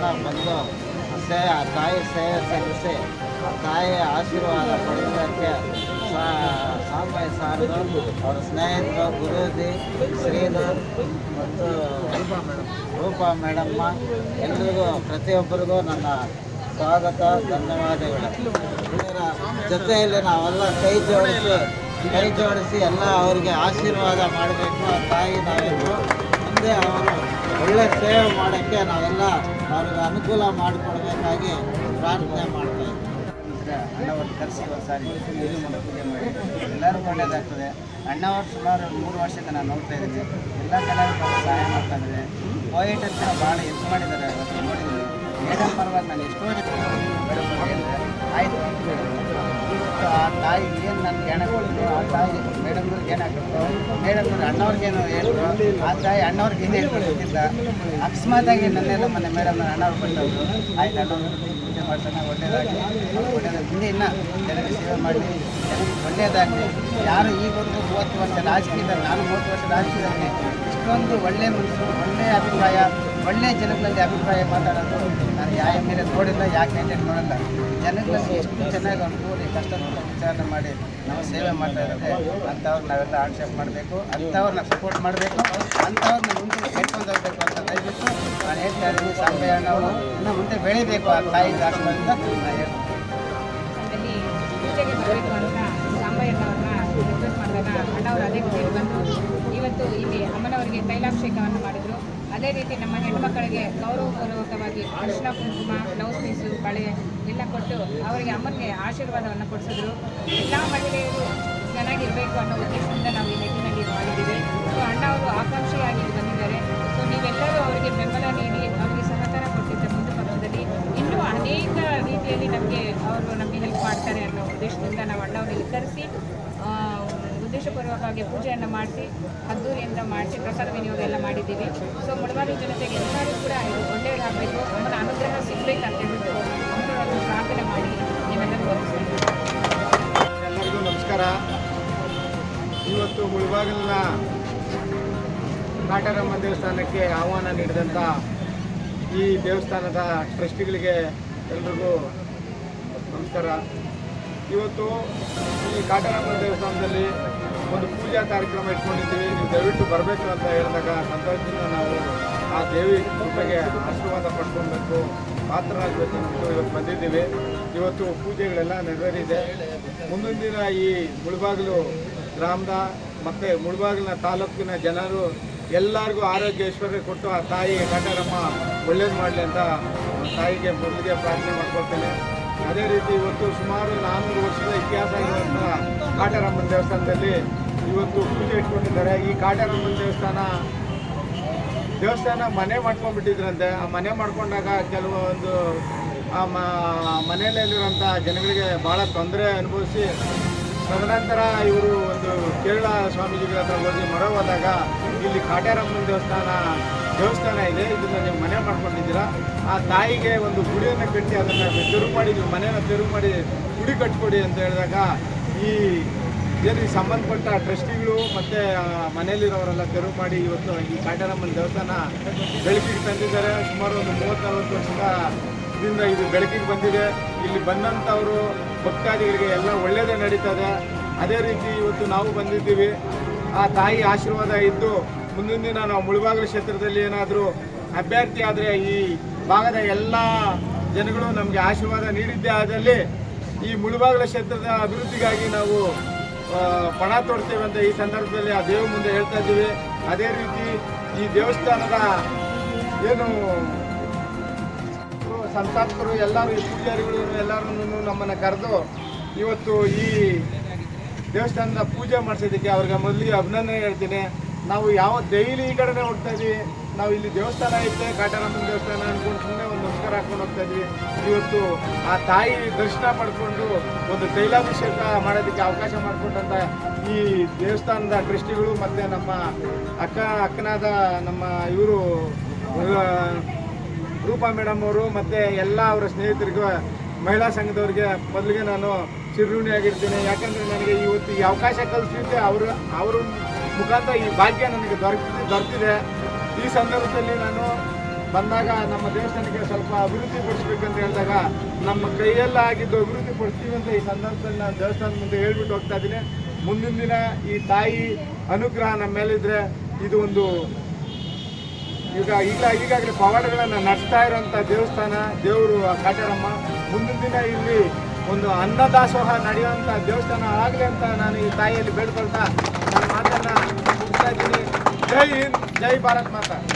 ಬಂದು ಸೇ ಆ ತಾಯಿ ಸೇವೆ ಸಲ್ಲಿಸಿ ಆ ತಾಯಿಯ ಆಶೀರ್ವಾದ ಪಡೆಯೋದಕ್ಕೆ ಸಾಂಬಾಯಿ ಸಾರ್ದು ಅವ್ರ ಸ್ನೇಹಿತರು ಗುರೂಜಿ ಶ್ರೀಧರ್ ಮತ್ತು ರೂಪಾ ಮೇಡಮ್ ರೂಪಾ ಮೇಡಮ್ಮ ಎಲ್ರಿಗೂ ಪ್ರತಿಯೊಬ್ಬರಿಗೂ ನನ್ನ ಸ್ವಾಗತ ಧನ್ಯವಾದಗಳು ಇದರ ಜೊತೆಯಲ್ಲಿ ನಾವೆಲ್ಲ ಕೈ ಜೋಡಿಸಿ ಕೈ ಜೋಡಿಸಿ ಎಲ್ಲ ಅವರಿಗೆ ಆಶೀರ್ವಾದ ಮಾಡಬೇಕು ಆ ತಾಯಿ ನಾವೆಲ್ಲರೂ ಮುಂದೆ ಅವರು ಒಳ್ಳೆ ಸೇವೆ ಮಾಡೋಕ್ಕೆ ನಾವೆಲ್ಲ ಅವ್ರಿಗೆ ಅನುಕೂಲ ಮಾಡಿಕೊಡ್ಬೇಕಾಗಿ ಪ್ರಾರ್ಥನೆ ಮಾಡ್ತಾ ಇದ್ದೀವಿ ಅಣ್ಣವ್ರು ಕರೆಸಿ ಒಂದು ಸಾರಿ ಇದು ಮಾಡಿ ಪೂಜೆ ಮಾಡಿ ಎಲ್ಲರಿಗೂ ಒಳ್ಳೇದಾಗ್ತದೆ ಅಣ್ಣವ್ರು ಸುಮಾರು ಮೂರು ವರ್ಷದಿಂದ ನಾನು ನೋಡ್ತಾ ಇದ್ದೀನಿ ಎಲ್ಲ ಕಲಾವಿದರು ಪಾಪ ಸಹಾಯ ಮಾಡ್ತಾ ಇದ್ದಾರೆ ಪೋಯಿಟ್ ಅಂತ ಭಾಳ ಹೆಲ್ಪ್ ಮಾಡಿದ್ದಾರೆ ಇವತ್ತು ನೋಡಿದ್ದೀನಿ ಮೇಡಮ್ ಪರವಾಗಿ ನಾನು ಎಷ್ಟೋ ಜನ ಮೇಡಮ್ ಹೇಳಿದ್ರೆ ಆಯಿತು ಇವತ್ತು ಆ ತಾಯಿ ಏನು ನನಗೆ ಹೆಣ ಕೊಟ್ಟಿದ್ರು ಆ ತಾಯಿ ಮೇಡಮ್ನವ್ರಿಗೆ ಏನು ಹಾಕಿದ್ರು ಮೇಡಮ್ನವ್ರು ಅಣ್ಣವ್ರಿಗೇನು ಹೇಳಿದ್ರು ಆ ತಾಯಿ ಅಣ್ಣವ್ರಿಗೆ ಏನು ಹೇಳ್ಕೊಟ್ಟಿದ್ದ ಅಕಸ್ಮಾತಾಗಿ ನನ್ನೆಲ್ಲ ಮೊನ್ನೆ ಮೇಡಮ್ನ ಅಣ್ಣವ್ರು ಬಂದವರು ಆಯ್ತು ಅಣ್ಣವ್ರು ಪೂಜೆ ಮಾಡ್ತಾನೆ ಒಳ್ಳೇದಾಗಿ ಒಳ್ಳೇದಾಗಿ ಹಿಂದೆ ಇನ್ನ ಜನರಿಗೆ ಸೇವೆ ಮಾಡಲಿ ಜನರಿಗೆ ಒಳ್ಳೇದಾಗಲಿ ಯಾರು ಈವರೆಗೂ ಮೂವತ್ತು ವರ್ಷ ರಾಜಕೀಯದಲ್ಲಿ ನಾನು ಮೂವತ್ತು ವರ್ಷ ರಾಜಕೀಯದಲ್ಲಿ ಇಷ್ಟೊಂದು ಒಳ್ಳೆ ಮನಸ್ಸು ಒಳ್ಳೆಯ ಅಭಿಪ್ರಾಯ ಒಳ್ಳೆಯ ಜನಗಳಲ್ಲಿ ಅಭಿಪ್ರಾಯ ಮಾತಾಡೋದು ನಾನು ಯಾವ ಮೇಲೆ ನೋಡಿಲ್ಲ ಯಾಕೆ ಅಂತ ನೋಡಲ್ಲ ಜನಗಳಲ್ಲಿ ಎಷ್ಟು ಚೆನ್ನಾಗಿ ಅನುಕೂಲ ಕಷ್ಟ ಸುಖ ವಿಚಾರಣೆ ಮಾಡಿ ನಾವು ಸೇವೆ ಮಾಡ್ತಾ ಇರುತ್ತೆ ಅಂಥವ್ರು ನಾವೆಲ್ಲ ಆಕ್ಷೇಪ ಮಾಡಬೇಕು ಅಂಥವ್ರನ್ನ ಸಪೋರ್ಟ್ ಮಾಡಬೇಕು ಅಂಥವ್ರನ್ನ ಮುಂದೆ ಹೇಳ್ಕೊಂಡು ಹೋಗ್ಬೇಕು ಅಂತ ದಯವಿಟ್ಟು ನಾನು ಹೇಳ್ತಾ ಇದ್ದೀನಿ ಸಾಂಬಯ್ಯ ಅಣ್ಣವರು ಇನ್ನು ಮುಂದೆ ಬೆಳಿಬೇಕು ಆ ತಾಯಿ ಆಶೀರ್ವಾದದಿಂದ ನಾನು ಹೇಳ್ತೀನಿ ಅಲ್ಲಿ ಪೂಜೆಗೆ ಬರಬೇಕು ಅಂತ ಸಾಂಬಯ್ಯನವ್ರನ್ನ ರಿಕ್ವೆಸ್ಟ್ ಮಾಡಿದಾಗ ಅಣ್ಣವರು ಅದೇ ಖುಷಿಯಲ್ಲಿ ಬಂದು ಇವತ್ತು ಇಲ್ಲಿ ಅಮ್ಮನವರಿಗೆ ತೈಲಾಭಿಷೇಕವನ್ನು ಮಾಡಿದರು ಅದೇ ರೀತಿ ನಮ್ಮ ಹೆಣ್ಮಕ್ಕಳಿಗೆ ಗೌರವಪೂರ್ವಕವಾಗಿ ಅರಿಶಿನ ಕುಂಕುಮ ಬ್ಲೌಸ್ ಪೀಸು ಬಳೆ ಎಲ್ಲ ಕೊಟ್ಟು ಅವರಿಗೆ ಅಮ್ಮನಿಗೆ ಆಶೀರ್ವಾದವನ್ನು ಕೊಡಿಸಿದ್ರು ಎಲ್ಲ ಮಹಿಳೆಯರು ಚೆನ್ನಾಗಿರಬೇಕು ಅನ್ನೋ ಉದ್ದೇಶದಿಂದ ನಾವು ಈ ನಿಟ್ಟಿನಲ್ಲಿ ಇದು ಮಾಡಿದ್ದೀವಿ ಸೊ ಅಣ್ಣ ಅವರು ಆಕಾಂಕ್ಷಿಯಾಗಿ ಇಲ್ಲಿ ಬಂದಿದ್ದಾರೆ ಸೊ ನೀವೆಲ್ಲರೂ ಅವರಿಗೆ ಬೆಂಬಲ ನೀಡಿ ಅವರಿಗೆ ಸಹಕಾರ ಕೊಟ್ಟಿದ್ದ ಮುಂದೆ ಪಕ್ಷದಲ್ಲಿ ಇನ್ನೂ ಅನೇಕ ರೀತಿಯಲ್ಲಿ ನಮಗೆ ಅವರು ನಮಗೆ ಹೆಲ್ಪ್ ಮಾಡ್ತಾರೆ ಅನ್ನೋ ಉದ್ದೇಶದಿಂದ ನಾವು ಅಣ್ಣವ್ರನ್ನ ಕರೆಸಿ ಉದ್ದೇಶಪೂರ್ವಕವಾಗಿ ಪೂಜೆಯನ್ನು ಮಾಡಿಸಿ ಅದ್ದೂರಿಯಿಂದ ಮಾಡಿಸಿ ಪ್ರಸಾದ ವಿನಿಯೋಗ ಎಲ್ಲ ಮಾಡಿದ್ದೀವಿ ಸೊ ಮುಳಬಾಗಿ ಜನತೆಗೆ ಎಲ್ಲರೂ ಕೂಡ ಇದು ಒಳ್ಳೆಯದಾಗಬೇಕು ಅಮ್ಮನ ಅನುಗ್ರಹ ಸಿಗಬೇಕಂತ ಹೇಳ್ಬಿಟ್ಟು ಅಮ್ಮನವರನ್ನು ಪ್ರಾರ್ಥನೆ ಮಾಡಿ ನೀವೆಲ್ಲರೂ ವರ್ತಿಸ್ಬೇಕು ಎಲ್ಲರಿಗೂ ನಮಸ್ಕಾರ ಇವತ್ತು ಮುಳಬಾಗಿಲಿನ ಕಾಟರಮ್ಮ ದೇವಸ್ಥಾನಕ್ಕೆ ಆಹ್ವಾನ ನೀಡಿದಂಥ ಈ ದೇವಸ್ಥಾನದ ಟ್ರಸ್ಟಿಗಳಿಗೆ ಎಲ್ರಿಗೂ ನಮಸ್ಕಾರ ಇವತ್ತು ಈ ಕಾಟರಮ್ಮ ದೇವಸ್ಥಾನದಲ್ಲಿ ಒಂದು ಪೂಜಾ ಕಾರ್ಯಕ್ರಮ ಇಟ್ಕೊಂಡಿದ್ದೀವಿ ನೀವು ದಯವಿಟ್ಟು ಬರಬೇಕು ಅಂತ ಹೇಳಿದಾಗ ಸಂತೋಷದಿಂದ ನಾವು ಆ ದೇವಿ ಕೃಪೆಗೆ ಆಶೀರ್ವಾದ ಪಡ್ಕೊಬೇಕು ಪಾತ್ರರಾಗಬೇಕು ಅಂದ್ಬಿಟ್ಟು ಇವತ್ತು ಬಂದಿದ್ದೀವಿ ಇವತ್ತು ಪೂಜೆಗಳೆಲ್ಲ ನೆರವೇರಿದೆ ಮುಂದಿನ ದಿನ ಈ ಮುಳಬಾಗಿಲು ಗ್ರಾಮದ ಮತ್ತು ಮುಳಬಾಗಿಲಿನ ತಾಲೂಕಿನ ಜನರು ಎಲ್ಲರಿಗೂ ಆರೋಗ್ಯ ಐಶ್ವರ್ಯ ಕೊಟ್ಟು ಆ ತಾಯಿ ಕಾಟಾರಮ್ಮ ಒಳ್ಳೇದು ಮಾಡಲಿ ಅಂತ ತಾಯಿಗೆ ಮೊದಲಿಗೆ ಪ್ರಾರ್ಥನೆ ಮಾಡ್ಕೊಳ್ತೇನೆ ಅದೇ ರೀತಿ ಇವತ್ತು ಸುಮಾರು ನಾನ್ನೂರು ವರ್ಷದ ಇತಿಹಾಸ ಇರುವಂಥ ಕಾಟಾರಮ್ಮನ ದೇವಸ್ಥಾನದಲ್ಲಿ ಇವತ್ತು ಪೂಜೆ ಇಟ್ಕೊಂಡಿದ್ದಾರೆ ಈ ಕಾಟಾರಮ್ಮನ ದೇವಸ್ಥಾನ ದೇವಸ್ಥಾನ ಮನೆ ಮಾಡ್ಕೊಂಡ್ಬಿಟ್ಟಿದ್ರಂತೆ ಆ ಮನೆ ಮಾಡ್ಕೊಂಡಾಗ ಕೆಲವೊಂದು ಆ ಮ- ಮನೆಯಲ್ಲಿರುವಂಥ ಜನಗಳಿಗೆ ಭಾಳ ತೊಂದರೆ ಅನುಭವಿಸಿ ತದನಂತರ ಇವರು ಒಂದು ಕೇರಳ ಸ್ವಾಮೀಜಿಗಳ ಹತ್ರ ಹೋಗಿ ಮೊರೆ ಹೋದಾಗ ಇಲ್ಲಿ ಕಾಟ್ಯಾರಮ್ಮನ ದೇವಸ್ಥಾನ ದೇವಸ್ಥಾನ ಇದೆ ಇದನ್ನು ನೀವು ಮನೆ ಮಾಡ್ಕೊಂಡಿದ್ದೀರಾ ಆ ತಾಯಿಗೆ ಒಂದು ಗುಡಿಯನ್ನು ಕಟ್ಟಿ ಅದನ್ನು ತೆರವು ಮಾಡಿ ನೀವು ಮನೆಯನ್ನು ತೆರವು ಮಾಡಿ ಗುಡಿ ಕಟ್ಕೊಡಿ ಅಂತ ಹೇಳಿದಾಗ ಈ ಏನು ಈ ಸಂಬಂಧಪಟ್ಟ ಟ್ರಸ್ಟಿಗಳು ಮತ್ತು ಮನೆಯಲ್ಲಿರೋರೆಲ್ಲ ತೆರವು ಮಾಡಿ ಇವತ್ತು ಈ ಕಾಟರಮ್ಮನ ದೇವಸ್ಥಾನ ಬೆಳಕಿಗೆ ತಂದಿದ್ದಾರೆ ಸುಮಾರು ಒಂದು ಮೂವತ್ತು ನಲ್ವತ್ತು ವರ್ಷದ ಇದರಿಂದ ಇದು ಬೆಳಕಿಗೆ ಬಂದಿದೆ ಇಲ್ಲಿ ಬಂದಂಥವರು ಭಕ್ತಾದಿಗಳಿಗೆ ಎಲ್ಲ ಒಳ್ಳೆಯದೇ ನಡೀತದೆ ಅದೇ ರೀತಿ ಇವತ್ತು ನಾವು ಬಂದಿದ್ದೀವಿ ಆ ತಾಯಿ ಆಶೀರ್ವಾದ ಇದ್ದು ಮುಂದಿನ ದಿನ ನಾವು ಮುಳಬಾಗಿಲು ಕ್ಷೇತ್ರದಲ್ಲಿ ಏನಾದರೂ ಅಭ್ಯರ್ಥಿ ಆದರೆ ಈ ಭಾಗದ ಎಲ್ಲ ಜನಗಳು ನಮಗೆ ಆಶೀರ್ವಾದ ನೀಡಿದ್ದೇ ಆದಲ್ಲಿ ಈ ಮುಳಬಾಗಿಲ ಕ್ಷೇತ್ರದ ಅಭಿವೃದ್ಧಿಗಾಗಿ ನಾವು ಆ, ಪಣ ತೊಡ್ತೇವೆ ಅಂತ ಈ ಸಂದರ್ಭದಲ್ಲಿ ಆ ದೇವ ಮುಂದೆ ಹೇಳ್ತಾ ಇದ್ದೀವಿ ಅದೇ ರೀತಿ ಈ ದೇವಸ್ಥಾನದ ಏನು ಸಂಸ್ಥಾಪಕರು ಎಲ್ಲರೂ ಈ ಪೂಜಾರಿಗಳು ಎಲ್ಲರೂ ನಮ್ಮನ್ನು ಕರೆದು ಇವತ್ತು ಈ ದೇವಸ್ಥಾನದ ಪೂಜೆ ಮಾಡಿಸೋದಕ್ಕೆ ಅವ್ರಿಗೆ ಮೊದಲಿಗೆ ಅಭಿನಂದನೆ ಹೇಳ್ತೀನಿ ನಾವು ಯಾವ ಡೈಲಿ ಈ ಕಡೆನೇ ಹೋಗ್ತಾ ಇದೀವಿ ನಾವು ಇಲ್ಲಿ ದೇವಸ್ಥಾನ ಐತೆ ಕಾಟರಮ್ಮನ ದೇವಸ್ಥಾನ ಅನ್ಕೊಂಡು ಸುಮ್ಮನೆ ಒಂದು ನಮಸ್ಕಾರ ಹಾಕೊಂಡು ಹೋಗ್ತಾ ಇದ್ವಿ ಇವತ್ತು ಆ ತಾಯಿ ದರ್ಶನ ಪಡ್ಕೊಂಡು ಒಂದು ತೈಲಾಭಿಷೇಕ ಮಾಡೋದಕ್ಕೆ ಅವಕಾಶ ಮಾಡಿಕೊಟ್ಟಂತ ಈ ದೇವಸ್ಥಾನದ ಟ್ರಸ್ಟಿಗಳು ಮತ್ತು ನಮ್ಮ ಅಕ್ಕ ಅಕ್ಕನಾದ ನಮ್ಮ ಇವರು ರೂಪಾ ಮೇಡಮ್ ಅವರು ಮತ್ತು ಎಲ್ಲ ಅವರ ಸ್ನೇಹಿತರಿಗೂ ಮಹಿಳಾ ಸಂಘದವ್ರಿಗೆ ಮೊದಲಿಗೆ ನಾನು ಚಿರಋಣಿಯಾಗಿರ್ತೀನಿ ಯಾಕಂದರೆ ನನಗೆ ಇವತ್ತು ಈ ಅವಕಾಶ ಕಲ್ಪಿಸಿದ್ದೆ ಅವರು ಅವ್ರ ಮುಖಾಂತರ ಈ ಭಾಗ್ಯ ನನಗೆ ದೊರಕಿದೆ ದೊರೆತಿದೆ ಈ ಸಂದರ್ಭದಲ್ಲಿ ನಾನು ಬಂದಾಗ ನಮ್ಮ ದೇವಸ್ಥಾನಕ್ಕೆ ಸ್ವಲ್ಪ ಅಭಿವೃದ್ಧಿ ಪಡಿಸ್ಬೇಕಂತ ಹೇಳಿದಾಗ ನಮ್ಮ ಕೈಯೆಲ್ಲ ಆಗಿದ್ದು ಅಭಿವೃದ್ಧಿ ಪಡಿಸ್ತೀವಿ ಅಂತ ಈ ಸಂದರ್ಭದಲ್ಲಿ ನಾನು ದೇವಸ್ಥಾನದ ಮುಂದೆ ಹೇಳ್ಬಿಟ್ಟು ಹೋಗ್ತಾ ಇದ್ದೀನಿ ಮುಂದಿನ ದಿನ ಈ ತಾಯಿ ಅನುಗ್ರಹ ನಮ್ಮ ಮೇಲಿದ್ರೆ ಇದು ಒಂದು ಈಗ ಈಗ ಈಗಾಗಲೇ ಪವಾಡಗಳನ್ನು ನಡೆಸ್ತಾ ಇರೋಂಥ ದೇವಸ್ಥಾನ ದೇವರು ಕಾಟ್ಯಾರಮ್ಮ ಮುಂದಿನ ದಿನ ಇಲ್ಲಿ ಒಂದು ಅನ್ನದಾಸೋಹ ನಡೆಯುವಂಥ ದೇವಸ್ಥಾನ ಆಗಲಿ ಅಂತ ನಾನು ಈ ತಾಯಿಯಲ್ಲಿ ಬೇಡ್ಕೊಳ್ತಾ ನನ್ನ ಮಾತನ್ನು ಮುಗಿಸ್ತಾ ಇದ್ದೀನಿ ಜೈ ಹಿಂದ್ ಜೈ ಭಾರತ್ ಮಾತಾ